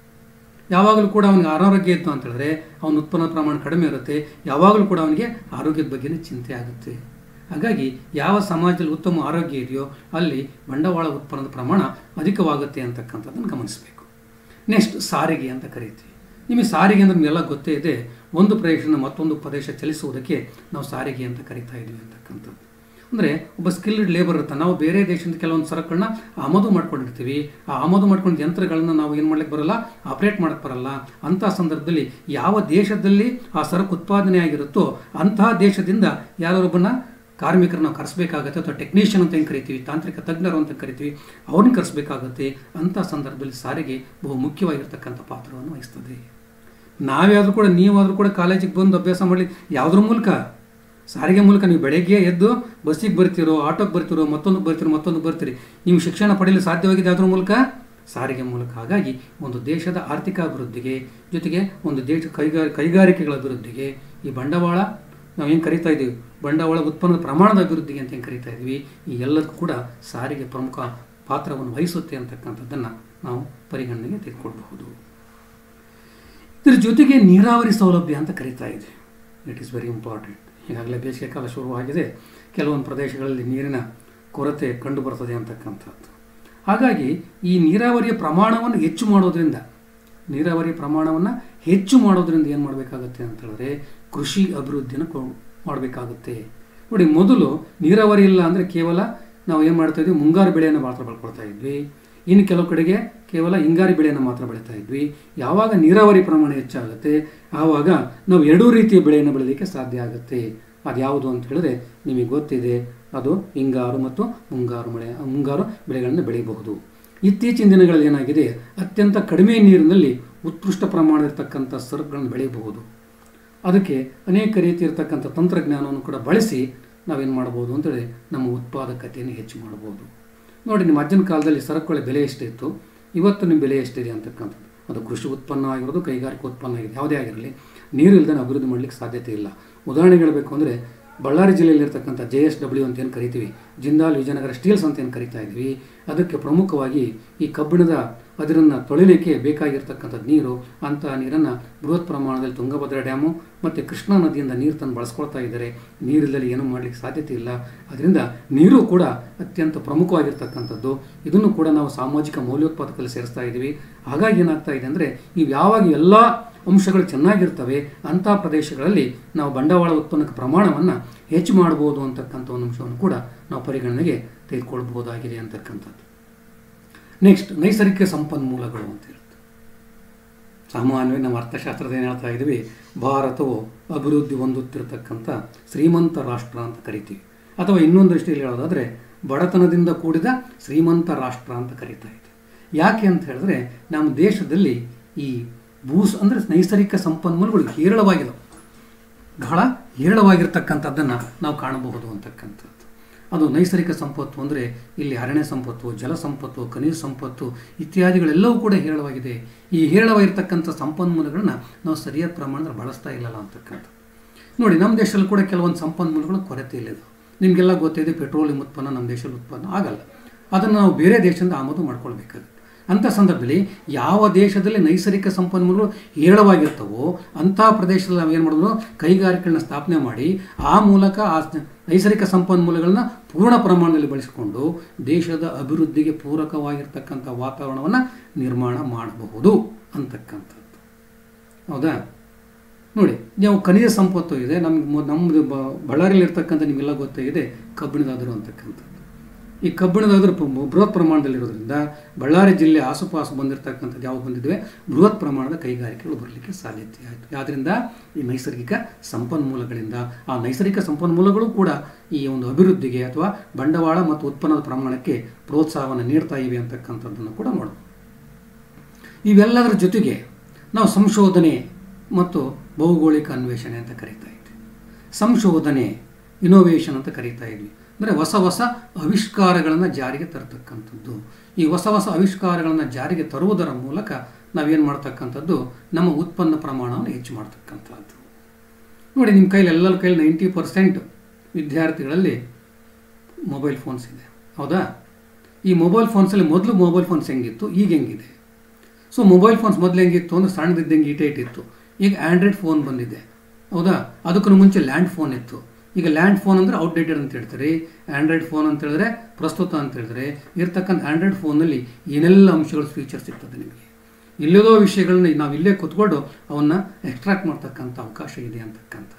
ಯಾವಾಗಲೂ ಕೂಡ ಅವನಿಗೆ ಅನಾರೋಗ್ಯ ಇತ್ತು ಅಂತ ಹೇಳಿದ್ರೆ ಅವನ ಉತ್ಪನ್ನದ ಪ್ರಮಾಣ ಕಡಿಮೆ ಇರುತ್ತೆ ಯಾವಾಗಲೂ ಕೂಡ ಅವನಿಗೆ ಆರೋಗ್ಯದ ಬಗ್ಗೆನೇ ಚಿಂತೆ ಆಗುತ್ತೆ ಹಾಗಾಗಿ ಯಾವ ಸಮಾಜದಲ್ಲಿ ಉತ್ತಮ ಆರೋಗ್ಯ ಇದೆಯೋ ಅಲ್ಲಿ ಬಂಡವಾಳ ಉತ್ಪನ್ನದ ಪ್ರಮಾಣ ಅಧಿಕವಾಗುತ್ತೆ ಅಂತಕ್ಕಂಥದ್ದನ್ನು ಗಮನಿಸಬೇಕು ನೆಕ್ಸ್ಟ್ ಸಾರಿಗೆ ಅಂತ ಕರೀತೀವಿ ನಿಮಗೆ ಸಾರಿಗೆ ಅಂದ್ರೆ ನಿಮಗೆಲ್ಲ ಗೊತ್ತೇ ಇದೆ ಒಂದು ಪ್ರದೇಶದಿಂದ ಮತ್ತೊಂದು ಪ್ರದೇಶ ಚಲಿಸುವುದಕ್ಕೆ ನಾವು ಸಾರಿಗೆ ಅಂತ ಕರಿತಾ ಇದ್ದೀವಿ ಅಂತಕ್ಕಂಥದ್ದು ಅಂದರೆ ಒಬ್ಬ ಸ್ಕಿಲ್ಡ್ ಲೇಬರ್ ಇರ್ತಾನೆ ನಾವು ಬೇರೆ ದೇಶದಿಂದ ಕೆಲವೊಂದು ಸರಕುಗಳನ್ನ ಆಮದು ಮಾಡ್ಕೊಂಡಿರ್ತೀವಿ ಆ ಆಮದು ಮಾಡ್ಕೊಂಡು ಯಂತ್ರಗಳನ್ನ ನಾವು ಏನು ಮಾಡ್ಲಿಕ್ಕೆ ಬರಲ್ಲ ಆಪ್ರೇಟ್ ಮಾಡಕ್ಕೆ ಬರಲ್ಲ ಅಂಥ ಸಂದರ್ಭದಲ್ಲಿ ಯಾವ ದೇಶದಲ್ಲಿ ಆ ಸರಕು ಉತ್ಪಾದನೆ ಆಗಿರುತ್ತೋ ಅಂತಹ ದೇಶದಿಂದ ಯಾರೊಬ್ಬನ ಕಾರ್ಮಿಕರನ್ನ ನಾವು ಕರೆಸಬೇಕಾಗತ್ತೆ ಅಥವಾ ಟೆಕ್ನಿಷಿಯನ್ ಅಂತ ಏನು ಕರಿತೀವಿ ತಾಂತ್ರಿಕ ತಜ್ಞರು ಅಂತ ಕರಿತೀವಿ ಅವ್ರನ್ನ ಕರೆಸಬೇಕಾಗತ್ತೆ ಅಂಥ ಸಂದರ್ಭದಲ್ಲಿ ಸಾರಿಗೆ ಬಹು ಮುಖ್ಯವಾಗಿರ್ತಕ್ಕಂಥ ಪಾತ್ರವನ್ನು ವಹಿಸ್ತದೆ ನಾವ್ಯಾದರೂ ಕೂಡ ನೀವಾದರೂ ಕೂಡ ಕಾಲೇಜಿಗೆ ಬಂದು ಅಭ್ಯಾಸ ಮಾಡಲಿ ಯಾವುದ್ರ ಮೂಲಕ ಸಾರಿಗೆ ಮೂಲಕ ನೀವು ಬೆಳಗ್ಗೆ ಎದ್ದು ಬಸ್ಸಿಗೆ ಬರ್ತಿರೋ ಆಟೋಗೆ ಬರ್ತಿರೋ ಮತ್ತೊಂದು ಬರ್ತಿರೋ ಮತ್ತೊಂದು ಬರ್ತೀರಿ ನೀವು ಶಿಕ್ಷಣ ಪಡೆಯಲು ಸಾಧ್ಯವಾಗಿದೆ ಅದ್ರ ಮೂಲಕ ಸಾರಿಗೆ ಮೂಲಕ ಹಾಗಾಗಿ ಒಂದು ದೇಶದ ಆರ್ಥಿಕ ಅಭಿವೃದ್ಧಿಗೆ ಜೊತೆಗೆ ಒಂದು ದೇಶ ಕೈಗಾರ ಕೈಗಾರಿಕೆಗಳ ಅಭಿವೃದ್ಧಿಗೆ ಈ ಬಂಡವಾಳ ನಾವು ಏನು ಕರಿತಾ ಇದ್ದೀವಿ ಬಂಡವಾಳ ಉತ್ಪನ್ನದ ಪ್ರಮಾಣದ ಅಭಿವೃದ್ಧಿಗೆ ಅಂತ ಏನು ಕರಿತಾ ಇದ್ದೀವಿ ಈ ಎಲ್ಲದಕ್ಕೂ ಕೂಡ ಸಾರಿಗೆ ಪ್ರಮುಖ ಪಾತ್ರವನ್ನು ವಹಿಸುತ್ತೆ ಅಂತಕ್ಕಂಥದ್ದನ್ನು ನಾವು ಪರಿಗಣನೆಗೆ ತೆಗೆದುಕೊಳ್ಬಹುದು ಇದ್ರ ಜೊತೆಗೆ ನೀರಾವರಿ ಸೌಲಭ್ಯ ಅಂತ ಕರಿತಾ ಇದೆ ಇಟ್ ಈಸ್ ವೆರಿ ಇಂಪಾರ್ಟೆಂಟ್ ಈಗಾಗಲೇ ಬೇಸಿಗೆ ಕಾಲ ಶುರುವಾಗಿದೆ ಕೆಲವೊಂದು ಪ್ರದೇಶಗಳಲ್ಲಿ ನೀರಿನ ಕೊರತೆ ಕಂಡು ಬರ್ತದೆ ಅಂತಕ್ಕಂಥದ್ದು ಹಾಗಾಗಿ ಈ ನೀರಾವರಿಯ ಪ್ರಮಾಣವನ್ನು ಹೆಚ್ಚು ಮಾಡೋದ್ರಿಂದ ನೀರಾವರಿ ಪ್ರಮಾಣವನ್ನು ಹೆಚ್ಚು ಮಾಡೋದ್ರಿಂದ ಏನು ಮಾಡಬೇಕಾಗತ್ತೆ ಅಂತ ಹೇಳಿದ್ರೆ ಕೃಷಿ ಅಭಿವೃದ್ಧಿನ ಮಾಡಬೇಕಾಗುತ್ತೆ ನೋಡಿ ಮೊದಲು ನೀರಾವರಿ ಇಲ್ಲ ಅಂದರೆ ಕೇವಲ ನಾವು ಏನು ಮಾಡ್ತಾ ಇದ್ವಿ ಮುಂಗಾರು ಬೆಳೆಯನ್ನು ಮಾತ್ರ ಬೆಳ್ಕೊಳ್ತಾ ಇದ್ವಿ ಇನ್ನು ಕೆಲವು ಕಡೆಗೆ ಕೇವಲ ಹಿಂಗಾರಿ ಬೆಳೆಯನ್ನು ಮಾತ್ರ ಬೆಳೀತಾ ಇದ್ವಿ ಯಾವಾಗ ನೀರಾವರಿ ಪ್ರಮಾಣ ಹೆಚ್ಚಾಗುತ್ತೆ ಆವಾಗ ನಾವು ಎರಡೂ ರೀತಿಯ ಬೆಳೆಯನ್ನು ಬೆಳೀಲಿಕ್ಕೆ ಸಾಧ್ಯ ಆಗುತ್ತೆ ಅದು ಯಾವುದು ಅಂತ ಹೇಳಿದ್ರೆ ನಿಮಗೆ ಗೊತ್ತಿದೆ ಅದು ಹಿಂಗಾರು ಮತ್ತು ಮುಂಗಾರು ಮಳೆ ಮುಂಗಾರು ಬೆಳೆಗಳನ್ನು ಬೆಳೆಯಬಹುದು ಇತ್ತೀಚಿನ ದಿನಗಳಲ್ಲಿ ಏನಾಗಿದೆ ಅತ್ಯಂತ ಕಡಿಮೆ ನೀರಿನಲ್ಲಿ ಉತ್ಕೃಷ್ಟ ಪ್ರಮಾಣ ಇರತಕ್ಕಂಥ ಸರಕುಗಳನ್ನು ಬೆಳೆಯಬಹುದು ಅದಕ್ಕೆ ಅನೇಕ ರೀತಿ ಇರತಕ್ಕಂಥ ತಂತ್ರಜ್ಞಾನವನ್ನು ಕೂಡ ಬಳಸಿ ನಾವೇನು ಮಾಡ್ಬೋದು ಅಂತೇಳಿ ನಮ್ಮ ಉತ್ಪಾದಕತೆಯನ್ನು ಹೆಚ್ಚು ಮಾಡ್ಬೋದು ನೋಡಿ ನಿಮ್ಮ ಅಜ್ಜನ ಕಾಲದಲ್ಲಿ ಸರಕುಗಳ ಬೆಲೆ ಎಷ್ಟಿತ್ತು ಇವತ್ತು ನಿಮ್ಮ ಬೆಲೆ ಎಷ್ಟಿದೆ ಅಂತಕ್ಕಂಥದ್ದು ಅದು ಕೃಷಿ ಉತ್ಪನ್ನ ಆಗಿರೋದು ಕೈಗಾರಿಕಾ ಉತ್ಪನ್ನ ಆಗಿದೆ ಯಾವುದೇ ಆಗಿರಲಿ ನೀರು ಇಲ್ಲದೆ ಅಭಿವೃದ್ಧಿ ಮಾಡಲಿಕ್ಕೆ ಸಾಧ್ಯತೆ ಇಲ್ಲ ಉದಾಹರಣೆ ಹೇಳಬೇಕು ಅಂದರೆ ಬಳ್ಳಾರಿ ಜಿಲ್ಲೆಯಲ್ಲಿರ್ತಕ್ಕಂಥ ಜೆ ಎಸ್ ಡಬ್ಲ್ಯೂ ಅಂತ ಏನು ಕರಿತೀವಿ ಜಿಂದಾಲ್ ವಿಜಯನಗರ ಸ್ಟೀಲ್ಸ್ ಅಂತ ಏನು ಕರಿತಾ ಇದ್ವಿ ಅದಕ್ಕೆ ಪ್ರಮುಖವಾಗಿ ಈ ಕಬ್ಬಿಣದ ಅದರನ್ನು ತೊಳಿಲಿಕ್ಕೆ ಬೇಕಾಗಿರ್ತಕ್ಕಂಥ ನೀರು ಅಂತಹ ನೀರನ್ನು ಬೃಹತ್ ಪ್ರಮಾಣದಲ್ಲಿ ತುಂಗಭದ್ರಾ ಡ್ಯಾಮು ಮತ್ತು ಕೃಷ್ಣಾ ನದಿಯಿಂದ ನೀರು ತಂದು ಬಳಸ್ಕೊಳ್ತಾ ಇದ್ದಾರೆ ನೀರಿಲ್ಲದೆ ಏನೂ ಮಾಡಲಿಕ್ಕೆ ಸಾಧ್ಯತೆ ಇಲ್ಲ ಅದರಿಂದ ನೀರು ಕೂಡ ಅತ್ಯಂತ ಪ್ರಮುಖವಾಗಿರ್ತಕ್ಕಂಥದ್ದು ಇದನ್ನು ಕೂಡ ನಾವು ಸಾಮಾಜಿಕ ಮೌಲ್ಯೋತ್ಪಾದಕದಲ್ಲಿ ಸೇರಿಸ್ತಾ ಇದ್ದೀವಿ ಹಾಗಾಗಿ ಏನಾಗ್ತಾ ಇದೆ ಅಂದರೆ ಇವು ಯಾವಾಗ ಎಲ್ಲ ಅಂಶಗಳು ಚೆನ್ನಾಗಿರ್ತವೆ ಅಂಥ ಪ್ರದೇಶಗಳಲ್ಲಿ ನಾವು ಬಂಡವಾಳ ಉತ್ಪನ್ನಕ್ಕೆ ಪ್ರಮಾಣವನ್ನು ಹೆಚ್ಚು ಮಾಡ್ಬೋದು ಅಂತಕ್ಕಂಥ ಒಂದು ಅಂಶವನ್ನು ಕೂಡ ನಾವು ಪರಿಗಣನೆಗೆ ತೆಗೆದುಕೊಳ್ಬಹುದಾಗಿದೆ ಅಂತಕ್ಕಂಥದ್ದು ನೆಕ್ಸ್ಟ್ ನೈಸರ್ಗಿಕ ಸಂಪನ್ಮೂಲಗಳು ಅಂತ ಇರುತ್ತೆ ಸಾಮಾನ್ಯವಾಗಿ ನಮ್ಮ ಅರ್ಥಶಾಸ್ತ್ರದ ಏನು ಹೇಳ್ತಾ ಇದ್ವಿ ಭಾರತವು ಅಭಿವೃದ್ಧಿ ಹೊಂದುತ್ತಿರತಕ್ಕಂಥ ಶ್ರೀಮಂತ ರಾಷ್ಟ್ರ ಅಂತ ಕರಿತೀವಿ ಅಥವಾ ಇನ್ನೊಂದು ದೃಷ್ಟಿಯಲ್ಲಿ ಹೇಳೋದಾದರೆ ಬಡತನದಿಂದ ಕೂಡಿದ ಶ್ರೀಮಂತ ರಾಷ್ಟ್ರ ಅಂತ ಕರಿತಾ ಇದ್ವಿ ಯಾಕೆ ಅಂತ ಹೇಳಿದ್ರೆ ನಮ್ಮ ದೇಶದಲ್ಲಿ ಈ ಭೂಸ್ ಅಂದರೆ ನೈಸರ್ಗಿಕ ಸಂಪನ್ಮೂಲಗಳು ಹೇರಳವಾಗಿದ್ದಾವೆ ಬಹಳ ಹೇರಳವಾಗಿರ್ತಕ್ಕಂಥದ್ದನ್ನು ನಾವು ಕಾಣಬಹುದು ಅಂತಕ್ಕಂಥದ್ದು ಅದು ನೈಸರ್ಗಿಕ ಸಂಪತ್ತು ಅಂದರೆ ಇಲ್ಲಿ ಅರಣ್ಯ ಸಂಪತ್ತು ಜಲ ಸಂಪತ್ತು ಖನಿಜ ಸಂಪತ್ತು ಇತ್ಯಾದಿಗಳೆಲ್ಲವೂ ಕೂಡ ಹೇರಳವಾಗಿದೆ ಈ ಹೇರಳವಾಗಿರ್ತಕ್ಕಂಥ ಸಂಪನ್ಮೂಲಗಳನ್ನ ನಾವು ಸರಿಯಾದ ಪ್ರಮಾಣದಲ್ಲಿ ಬಳಸ್ತಾ ಇಲ್ಲಲ್ಲ ಅಂತಕ್ಕಂಥ ನೋಡಿ ನಮ್ಮ ದೇಶದಲ್ಲಿ ಕೂಡ ಕೆಲವೊಂದು ಸಂಪನ್ಮೂಲಗಳು ಕೊರತೆ ಇಲ್ಲಿದೆ ನಿಮಗೆಲ್ಲ ಗೊತ್ತಿದೆ ಪೆಟ್ರೋಲಿಯಂ ಉತ್ಪನ್ನ ನಮ್ಮ ದೇಶದಲ್ಲಿ ಉತ್ಪನ್ನ ಆಗಲ್ಲ ಅದನ್ನು ನಾವು ಬೇರೆ ದೇಶದಿಂದ ಆಮದು ಮಾಡ್ಕೊಳ್ಬೇಕಾಗುತ್ತೆ ಅಂಥ ಸಂದರ್ಭದಲ್ಲಿ ಯಾವ ದೇಶದಲ್ಲಿ ನೈಸರ್ಗಿಕ ಸಂಪನ್ಮೂಲಗಳು ಹೇರಳವಾಗಿರ್ತವೋ ಅಂಥ ಪ್ರದೇಶದಲ್ಲಿ ನಾವು ಏನು ಮಾಡೋದು ಕೈಗಾರಿಕೆಗಳನ್ನ ಸ್ಥಾಪನೆ ಮಾಡಿ ಆ ಮೂಲಕ ಆ ನೈಸರ್ಗಿಕ ಸಂಪನ್ಮೂಲಗಳನ್ನ ಪೂರ್ಣ ಪ್ರಮಾಣದಲ್ಲಿ ಬಳಸಿಕೊಂಡು ದೇಶದ ಅಭಿವೃದ್ಧಿಗೆ ಪೂರಕವಾಗಿರ್ತಕ್ಕಂಥ ವಾತಾವರಣವನ್ನು ನಿರ್ಮಾಣ ಮಾಡಬಹುದು ಅಂತಕ್ಕಂಥದ್ದು ಹೌದಾ ನೋಡಿ ನಾವು ಖನಿಜ ಸಂಪತ್ತು ಇದೆ ನಮ್ಗೆ ನಮ್ಮದು ಬಳ್ಳಾರಿಯಲ್ಲಿ ಇರ್ತಕ್ಕಂಥ ನಿಮಗೆಲ್ಲ ಗೊತ್ತಾಗಿದೆ ಕಬ್ಬಿಣದಾದರು ಅಂತಕ್ಕಂಥದ್ದು ಈ ಕಬ್ಬಿಣದಾದರೂ ಬೃಹತ್ ಪ್ರಮಾಣದಲ್ಲಿರೋದ್ರಿಂದ ಬಳ್ಳಾರಿ ಜಿಲ್ಲೆ ಆಸುಪಾಸು ಬಂದಿರತಕ್ಕಂಥದ್ದು ಯಾವ್ದು ಬಂದಿದ್ದಾವೆ ಬೃಹತ್ ಪ್ರಮಾಣದ ಕೈಗಾರಿಕೆಗಳು ಬರಲಿಕ್ಕೆ ಸಾಧ್ಯತೆ ಆಯಿತು ಆದ್ದರಿಂದ ಈ ನೈಸರ್ಗಿಕ ಸಂಪನ್ಮೂಲಗಳಿಂದ ಆ ನೈಸರ್ಗಿಕ ಸಂಪನ್ಮೂಲಗಳು ಕೂಡ ಈ ಒಂದು ಅಭಿವೃದ್ಧಿಗೆ ಅಥವಾ ಬಂಡವಾಳ ಮತ್ತು ಉತ್ಪನ್ನದ ಪ್ರಮಾಣಕ್ಕೆ ಪ್ರೋತ್ಸಾಹವನ್ನು ನೀಡ್ತಾ ಇವೆ ಅಂತಕ್ಕಂಥದ್ದನ್ನು ಕೂಡ ನೋಡೋದು ಇವೆಲ್ಲದರ ಜೊತೆಗೆ ನಾವು ಸಂಶೋಧನೆ ಮತ್ತು ಭೌಗೋಳಿಕ ಅನ್ವೇಷಣೆ ಅಂತ ಕರಿತಾ ಇದ್ವಿ ಸಂಶೋಧನೆ ಇನೋವೇಷನ್ ಅಂತ ಕರಿತಾ ಇದ್ವಿ ಅಂದರೆ ಹೊಸ ಹೊಸ ಆವಿಷ್ಕಾರಗಳನ್ನು ಜಾರಿಗೆ ತರತಕ್ಕಂಥದ್ದು ಈ ಹೊಸ ಹೊಸ ಆವಿಷ್ಕಾರಗಳನ್ನು ಜಾರಿಗೆ ತರುವುದರ ಮೂಲಕ ನಾವೇನು ಮಾಡ್ತಕ್ಕಂಥದ್ದು ನಮ್ಮ ಉತ್ಪನ್ನ ಪ್ರಮಾಣವನ್ನು ಹೆಚ್ಚು ಮಾಡ್ತಕ್ಕಂಥದ್ದು ನೋಡಿ ನಿಮ್ಮ ಕೈಲಿ ಎಲ್ಲರ ಕೈಲಿ ನೈಂಟಿ ಪರ್ಸೆಂಟ್ ವಿದ್ಯಾರ್ಥಿಗಳಲ್ಲಿ ಮೊಬೈಲ್ ಫೋನ್ಸ್ ಇದೆ ಹೌದಾ ಈ ಮೊಬೈಲ್ ಫೋನ್ಸಲ್ಲಿ ಮೊದಲು ಮೊಬೈಲ್ ಫೋನ್ಸ್ ಹೆಂಗಿತ್ತು ಈಗ ಹೆಂಗಿದೆ ಸೊ ಮೊಬೈಲ್ ಫೋನ್ಸ್ ಮೊದಲು ಹೆಂಗಿತ್ತು ಅಂದರೆ ಸಣ್ಣದಿದ್ದಂಗೆ ಈಟೆ ಇಟ್ಟಿತ್ತು ಈಗ ಆ್ಯಂಡ್ರಾಯ್ಡ್ ಫೋನ್ ಬಂದಿದೆ ಹೌದಾ ಅದಕ್ಕೂ ಮುಂಚೆ ಲ್ಯಾಂಡ್ ಫೋನ್ ಇತ್ತು ಈಗ ಲ್ಯಾಂಡ್ ಫೋನ್ ಅಂದರೆ ಔಟ್ಡೇಟೆಡ್ ಅಂತ ಹೇಳ್ತಾರೆ ಆ್ಯಂಡ್ರಾಯ್ಡ್ ಫೋನ್ ಅಂತ ಹೇಳಿದ್ರೆ ಪ್ರಸ್ತುತ ಅಂತ ಹೇಳಿದ್ರೆ ಇರ್ತಕ್ಕಂಥ ಆ್ಯಂಡ್ರಾಯ್ಡ್ ಫೋನಲ್ಲಿ ಏನೆಲ್ಲ ಅಂಶಗಳು ಫೀಚರ್ಸ್ ಸಿಗ್ತದೆ ನಿಮಗೆ ಇಲ್ಲದೋ ವಿಷಯಗಳನ್ನ ನಾವು ಇಲ್ಲೇ ಕೂತ್ಕೊಂಡು ಅವನ್ನ ಎಕ್ಸ್ಟ್ರಾಕ್ಟ್ ಮಾಡ್ತಕ್ಕಂಥ ಅವಕಾಶ ಇದೆ ಅಂತಕ್ಕಂಥದ್ದು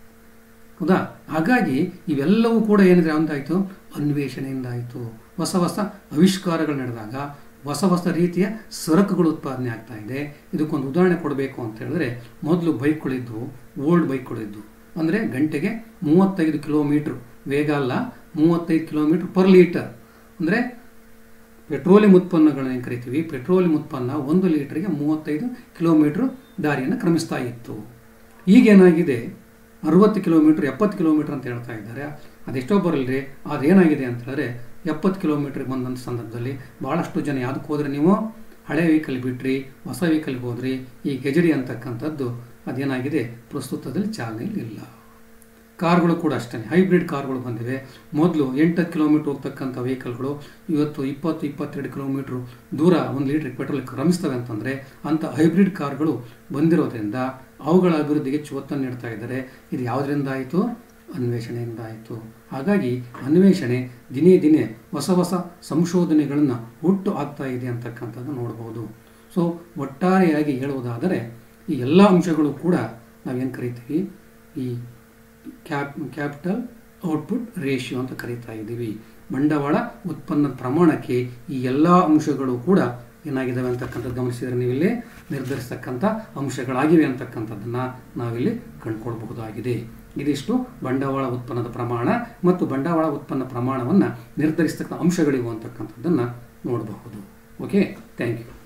ಹೌದಾ ಹಾಗಾಗಿ ಇವೆಲ್ಲವೂ ಕೂಡ ಏನಿದೆ ಅಂತಾಯಿತು ಅನ್ವೇಷಣೆಯಿಂದ ಆಯಿತು ಹೊಸ ಹೊಸ ಆವಿಷ್ಕಾರಗಳು ನಡೆದಾಗ ಹೊಸ ಹೊಸ ರೀತಿಯ ಸರಕುಗಳು ಉತ್ಪಾದನೆ ಆಗ್ತಾ ಇದೆ ಇದಕ್ಕೊಂದು ಉದಾಹರಣೆ ಕೊಡಬೇಕು ಅಂತ ಹೇಳಿದ್ರೆ ಮೊದಲು ಬೈಕ್ಗಳಿದ್ವು ಓಲ್ಡ್ ಬೈಕ್ಗಳಿದ್ವು ಅಂದರೆ ಗಂಟೆಗೆ ಮೂವತ್ತೈದು ಕಿಲೋಮೀಟ್ರ್ ವೇಗ ಅಲ್ಲ ಮೂವತ್ತೈದು ಕಿಲೋಮೀಟ್ರ್ ಪರ್ ಲೀಟರ್ ಅಂದರೆ ಪೆಟ್ರೋಲಿಯಂ ಉತ್ಪನ್ನಗಳನ್ನ ಏನು ಕರಿತೀವಿ ಪೆಟ್ರೋಲಿಯಂ ಉತ್ಪನ್ನ ಒಂದು ಲೀಟರ್ಗೆ ಮೂವತ್ತೈದು ಕಿಲೋಮೀಟ್ರ್ ದಾರಿಯನ್ನು ಕ್ರಮಿಸ್ತಾ ಇತ್ತು ಈಗೇನಾಗಿದೆ ಅರವತ್ತು ಕಿಲೋಮೀಟ್ರ್ ಎಪ್ಪತ್ತು ಕಿಲೋಮೀಟ್ರ್ ಅಂತ ಹೇಳ್ತಾ ಇದ್ದಾರೆ ಅದೆಷ್ಟೋ ಬರಲ್ರಿ ಅದೇನಾಗಿದೆ ಅಂತ ಹೇಳಿದ್ರೆ ಎಪ್ಪತ್ತು ಕಿಲೋಮೀಟ್ರಿಗೆ ಬಂದಂಥ ಸಂದರ್ಭದಲ್ಲಿ ಭಾಳಷ್ಟು ಜನ ಯಾವುದಕ್ಕೆ ಹೋದರೆ ನೀವು ಹಳೆ ವೆಹಿಕಲ್ ಬಿಟ್ರಿ ಹೊಸ ವೆಹಿಕಲ್ಗೆ ಹೋದ್ರಿ ಈ ಗೆಜಡಿ ಅಂತಕ್ಕಂಥದ್ದು ಅದೇನಾಗಿದೆ ಪ್ರಸ್ತುತದಲ್ಲಿ ಚಾಲನೆಯಲ್ಲಿ ಇಲ್ಲ ಕಾರ್ಗಳು ಕೂಡ ಅಷ್ಟೇ ಹೈಬ್ರಿಡ್ ಕಾರ್ಗಳು ಬಂದಿವೆ ಮೊದಲು ಎಂಟು ಕಿಲೋಮೀಟ್ರ್ ಹೋಗ್ತಕ್ಕಂಥ ವೆಹಿಕಲ್ಗಳು ಇವತ್ತು ಇಪ್ಪತ್ತು ಇಪ್ಪತ್ತೆರಡು ಕಿಲೋಮೀಟ್ರ್ ದೂರ ಒಂದು ಲೀಟ್ರ್ ಪೆಟ್ರೋಲ್ ಕ್ರಮಿಸ್ತವೆ ಅಂತಂದರೆ ಅಂಥ ಹೈಬ್ರಿಡ್ ಕಾರ್ಗಳು ಬಂದಿರೋದ್ರಿಂದ ಅವುಗಳ ಅಭಿವೃದ್ಧಿಗೆ ಒತ್ತನ್ನು ನೀಡ್ತಾ ಇದ್ದಾರೆ ಇದು ಯಾವುದರಿಂದ ಆಯಿತು ಅನ್ವೇಷಣೆಯಿಂದ ಆಯಿತು ಹಾಗಾಗಿ ಅನ್ವೇಷಣೆ ದಿನೇ ದಿನೇ ಹೊಸ ಹೊಸ ಸಂಶೋಧನೆಗಳನ್ನು ಹುಟ್ಟು ಆಗ್ತಾ ಇದೆ ಅಂತಕ್ಕಂಥದ್ದು ನೋಡ್ಬೋದು ಸೊ ಒಟ್ಟಾರೆಯಾಗಿ ಹೇಳುವುದಾದರೆ ಈ ಎಲ್ಲ ಅಂಶಗಳು ಕೂಡ ನಾವೇನು ಕರಿತೀವಿ ಈ ಕ್ಯಾಪ್ ಕ್ಯಾಪಿಟಲ್ ಔಟ್ಪುಟ್ ರೇಷಿಯೋ ಅಂತ ಕರಿತಾ ಇದ್ದೀವಿ ಬಂಡವಾಳ ಉತ್ಪನ್ನ ಪ್ರಮಾಣಕ್ಕೆ ಈ ಎಲ್ಲ ಅಂಶಗಳು ಕೂಡ ಏನಾಗಿದ್ದಾವೆ ಅಂತಕ್ಕಂಥದ್ದು ಗಮನಿಸಿದರೆ ನೀವಿಲ್ಲಿ ನಿರ್ಧರಿಸ್ತಕ್ಕಂಥ ಅಂಶಗಳಾಗಿವೆ ಅಂತಕ್ಕಂಥದ್ದನ್ನು ನಾವಿಲ್ಲಿ ಕಂಡುಕೊಳ್ಬಹುದಾಗಿದೆ ಇದಿಷ್ಟು ಬಂಡವಾಳ ಉತ್ಪನ್ನದ ಪ್ರಮಾಣ ಮತ್ತು ಬಂಡವಾಳ ಉತ್ಪನ್ನ ಪ್ರಮಾಣವನ್ನು ನಿರ್ಧರಿಸ್ತಕ್ಕಂಥ ಅಂಶಗಳಿವು ಅಂತಕ್ಕಂಥದ್ದನ್ನು ನೋಡಬಹುದು ಓಕೆ ಥ್ಯಾಂಕ್ ಯು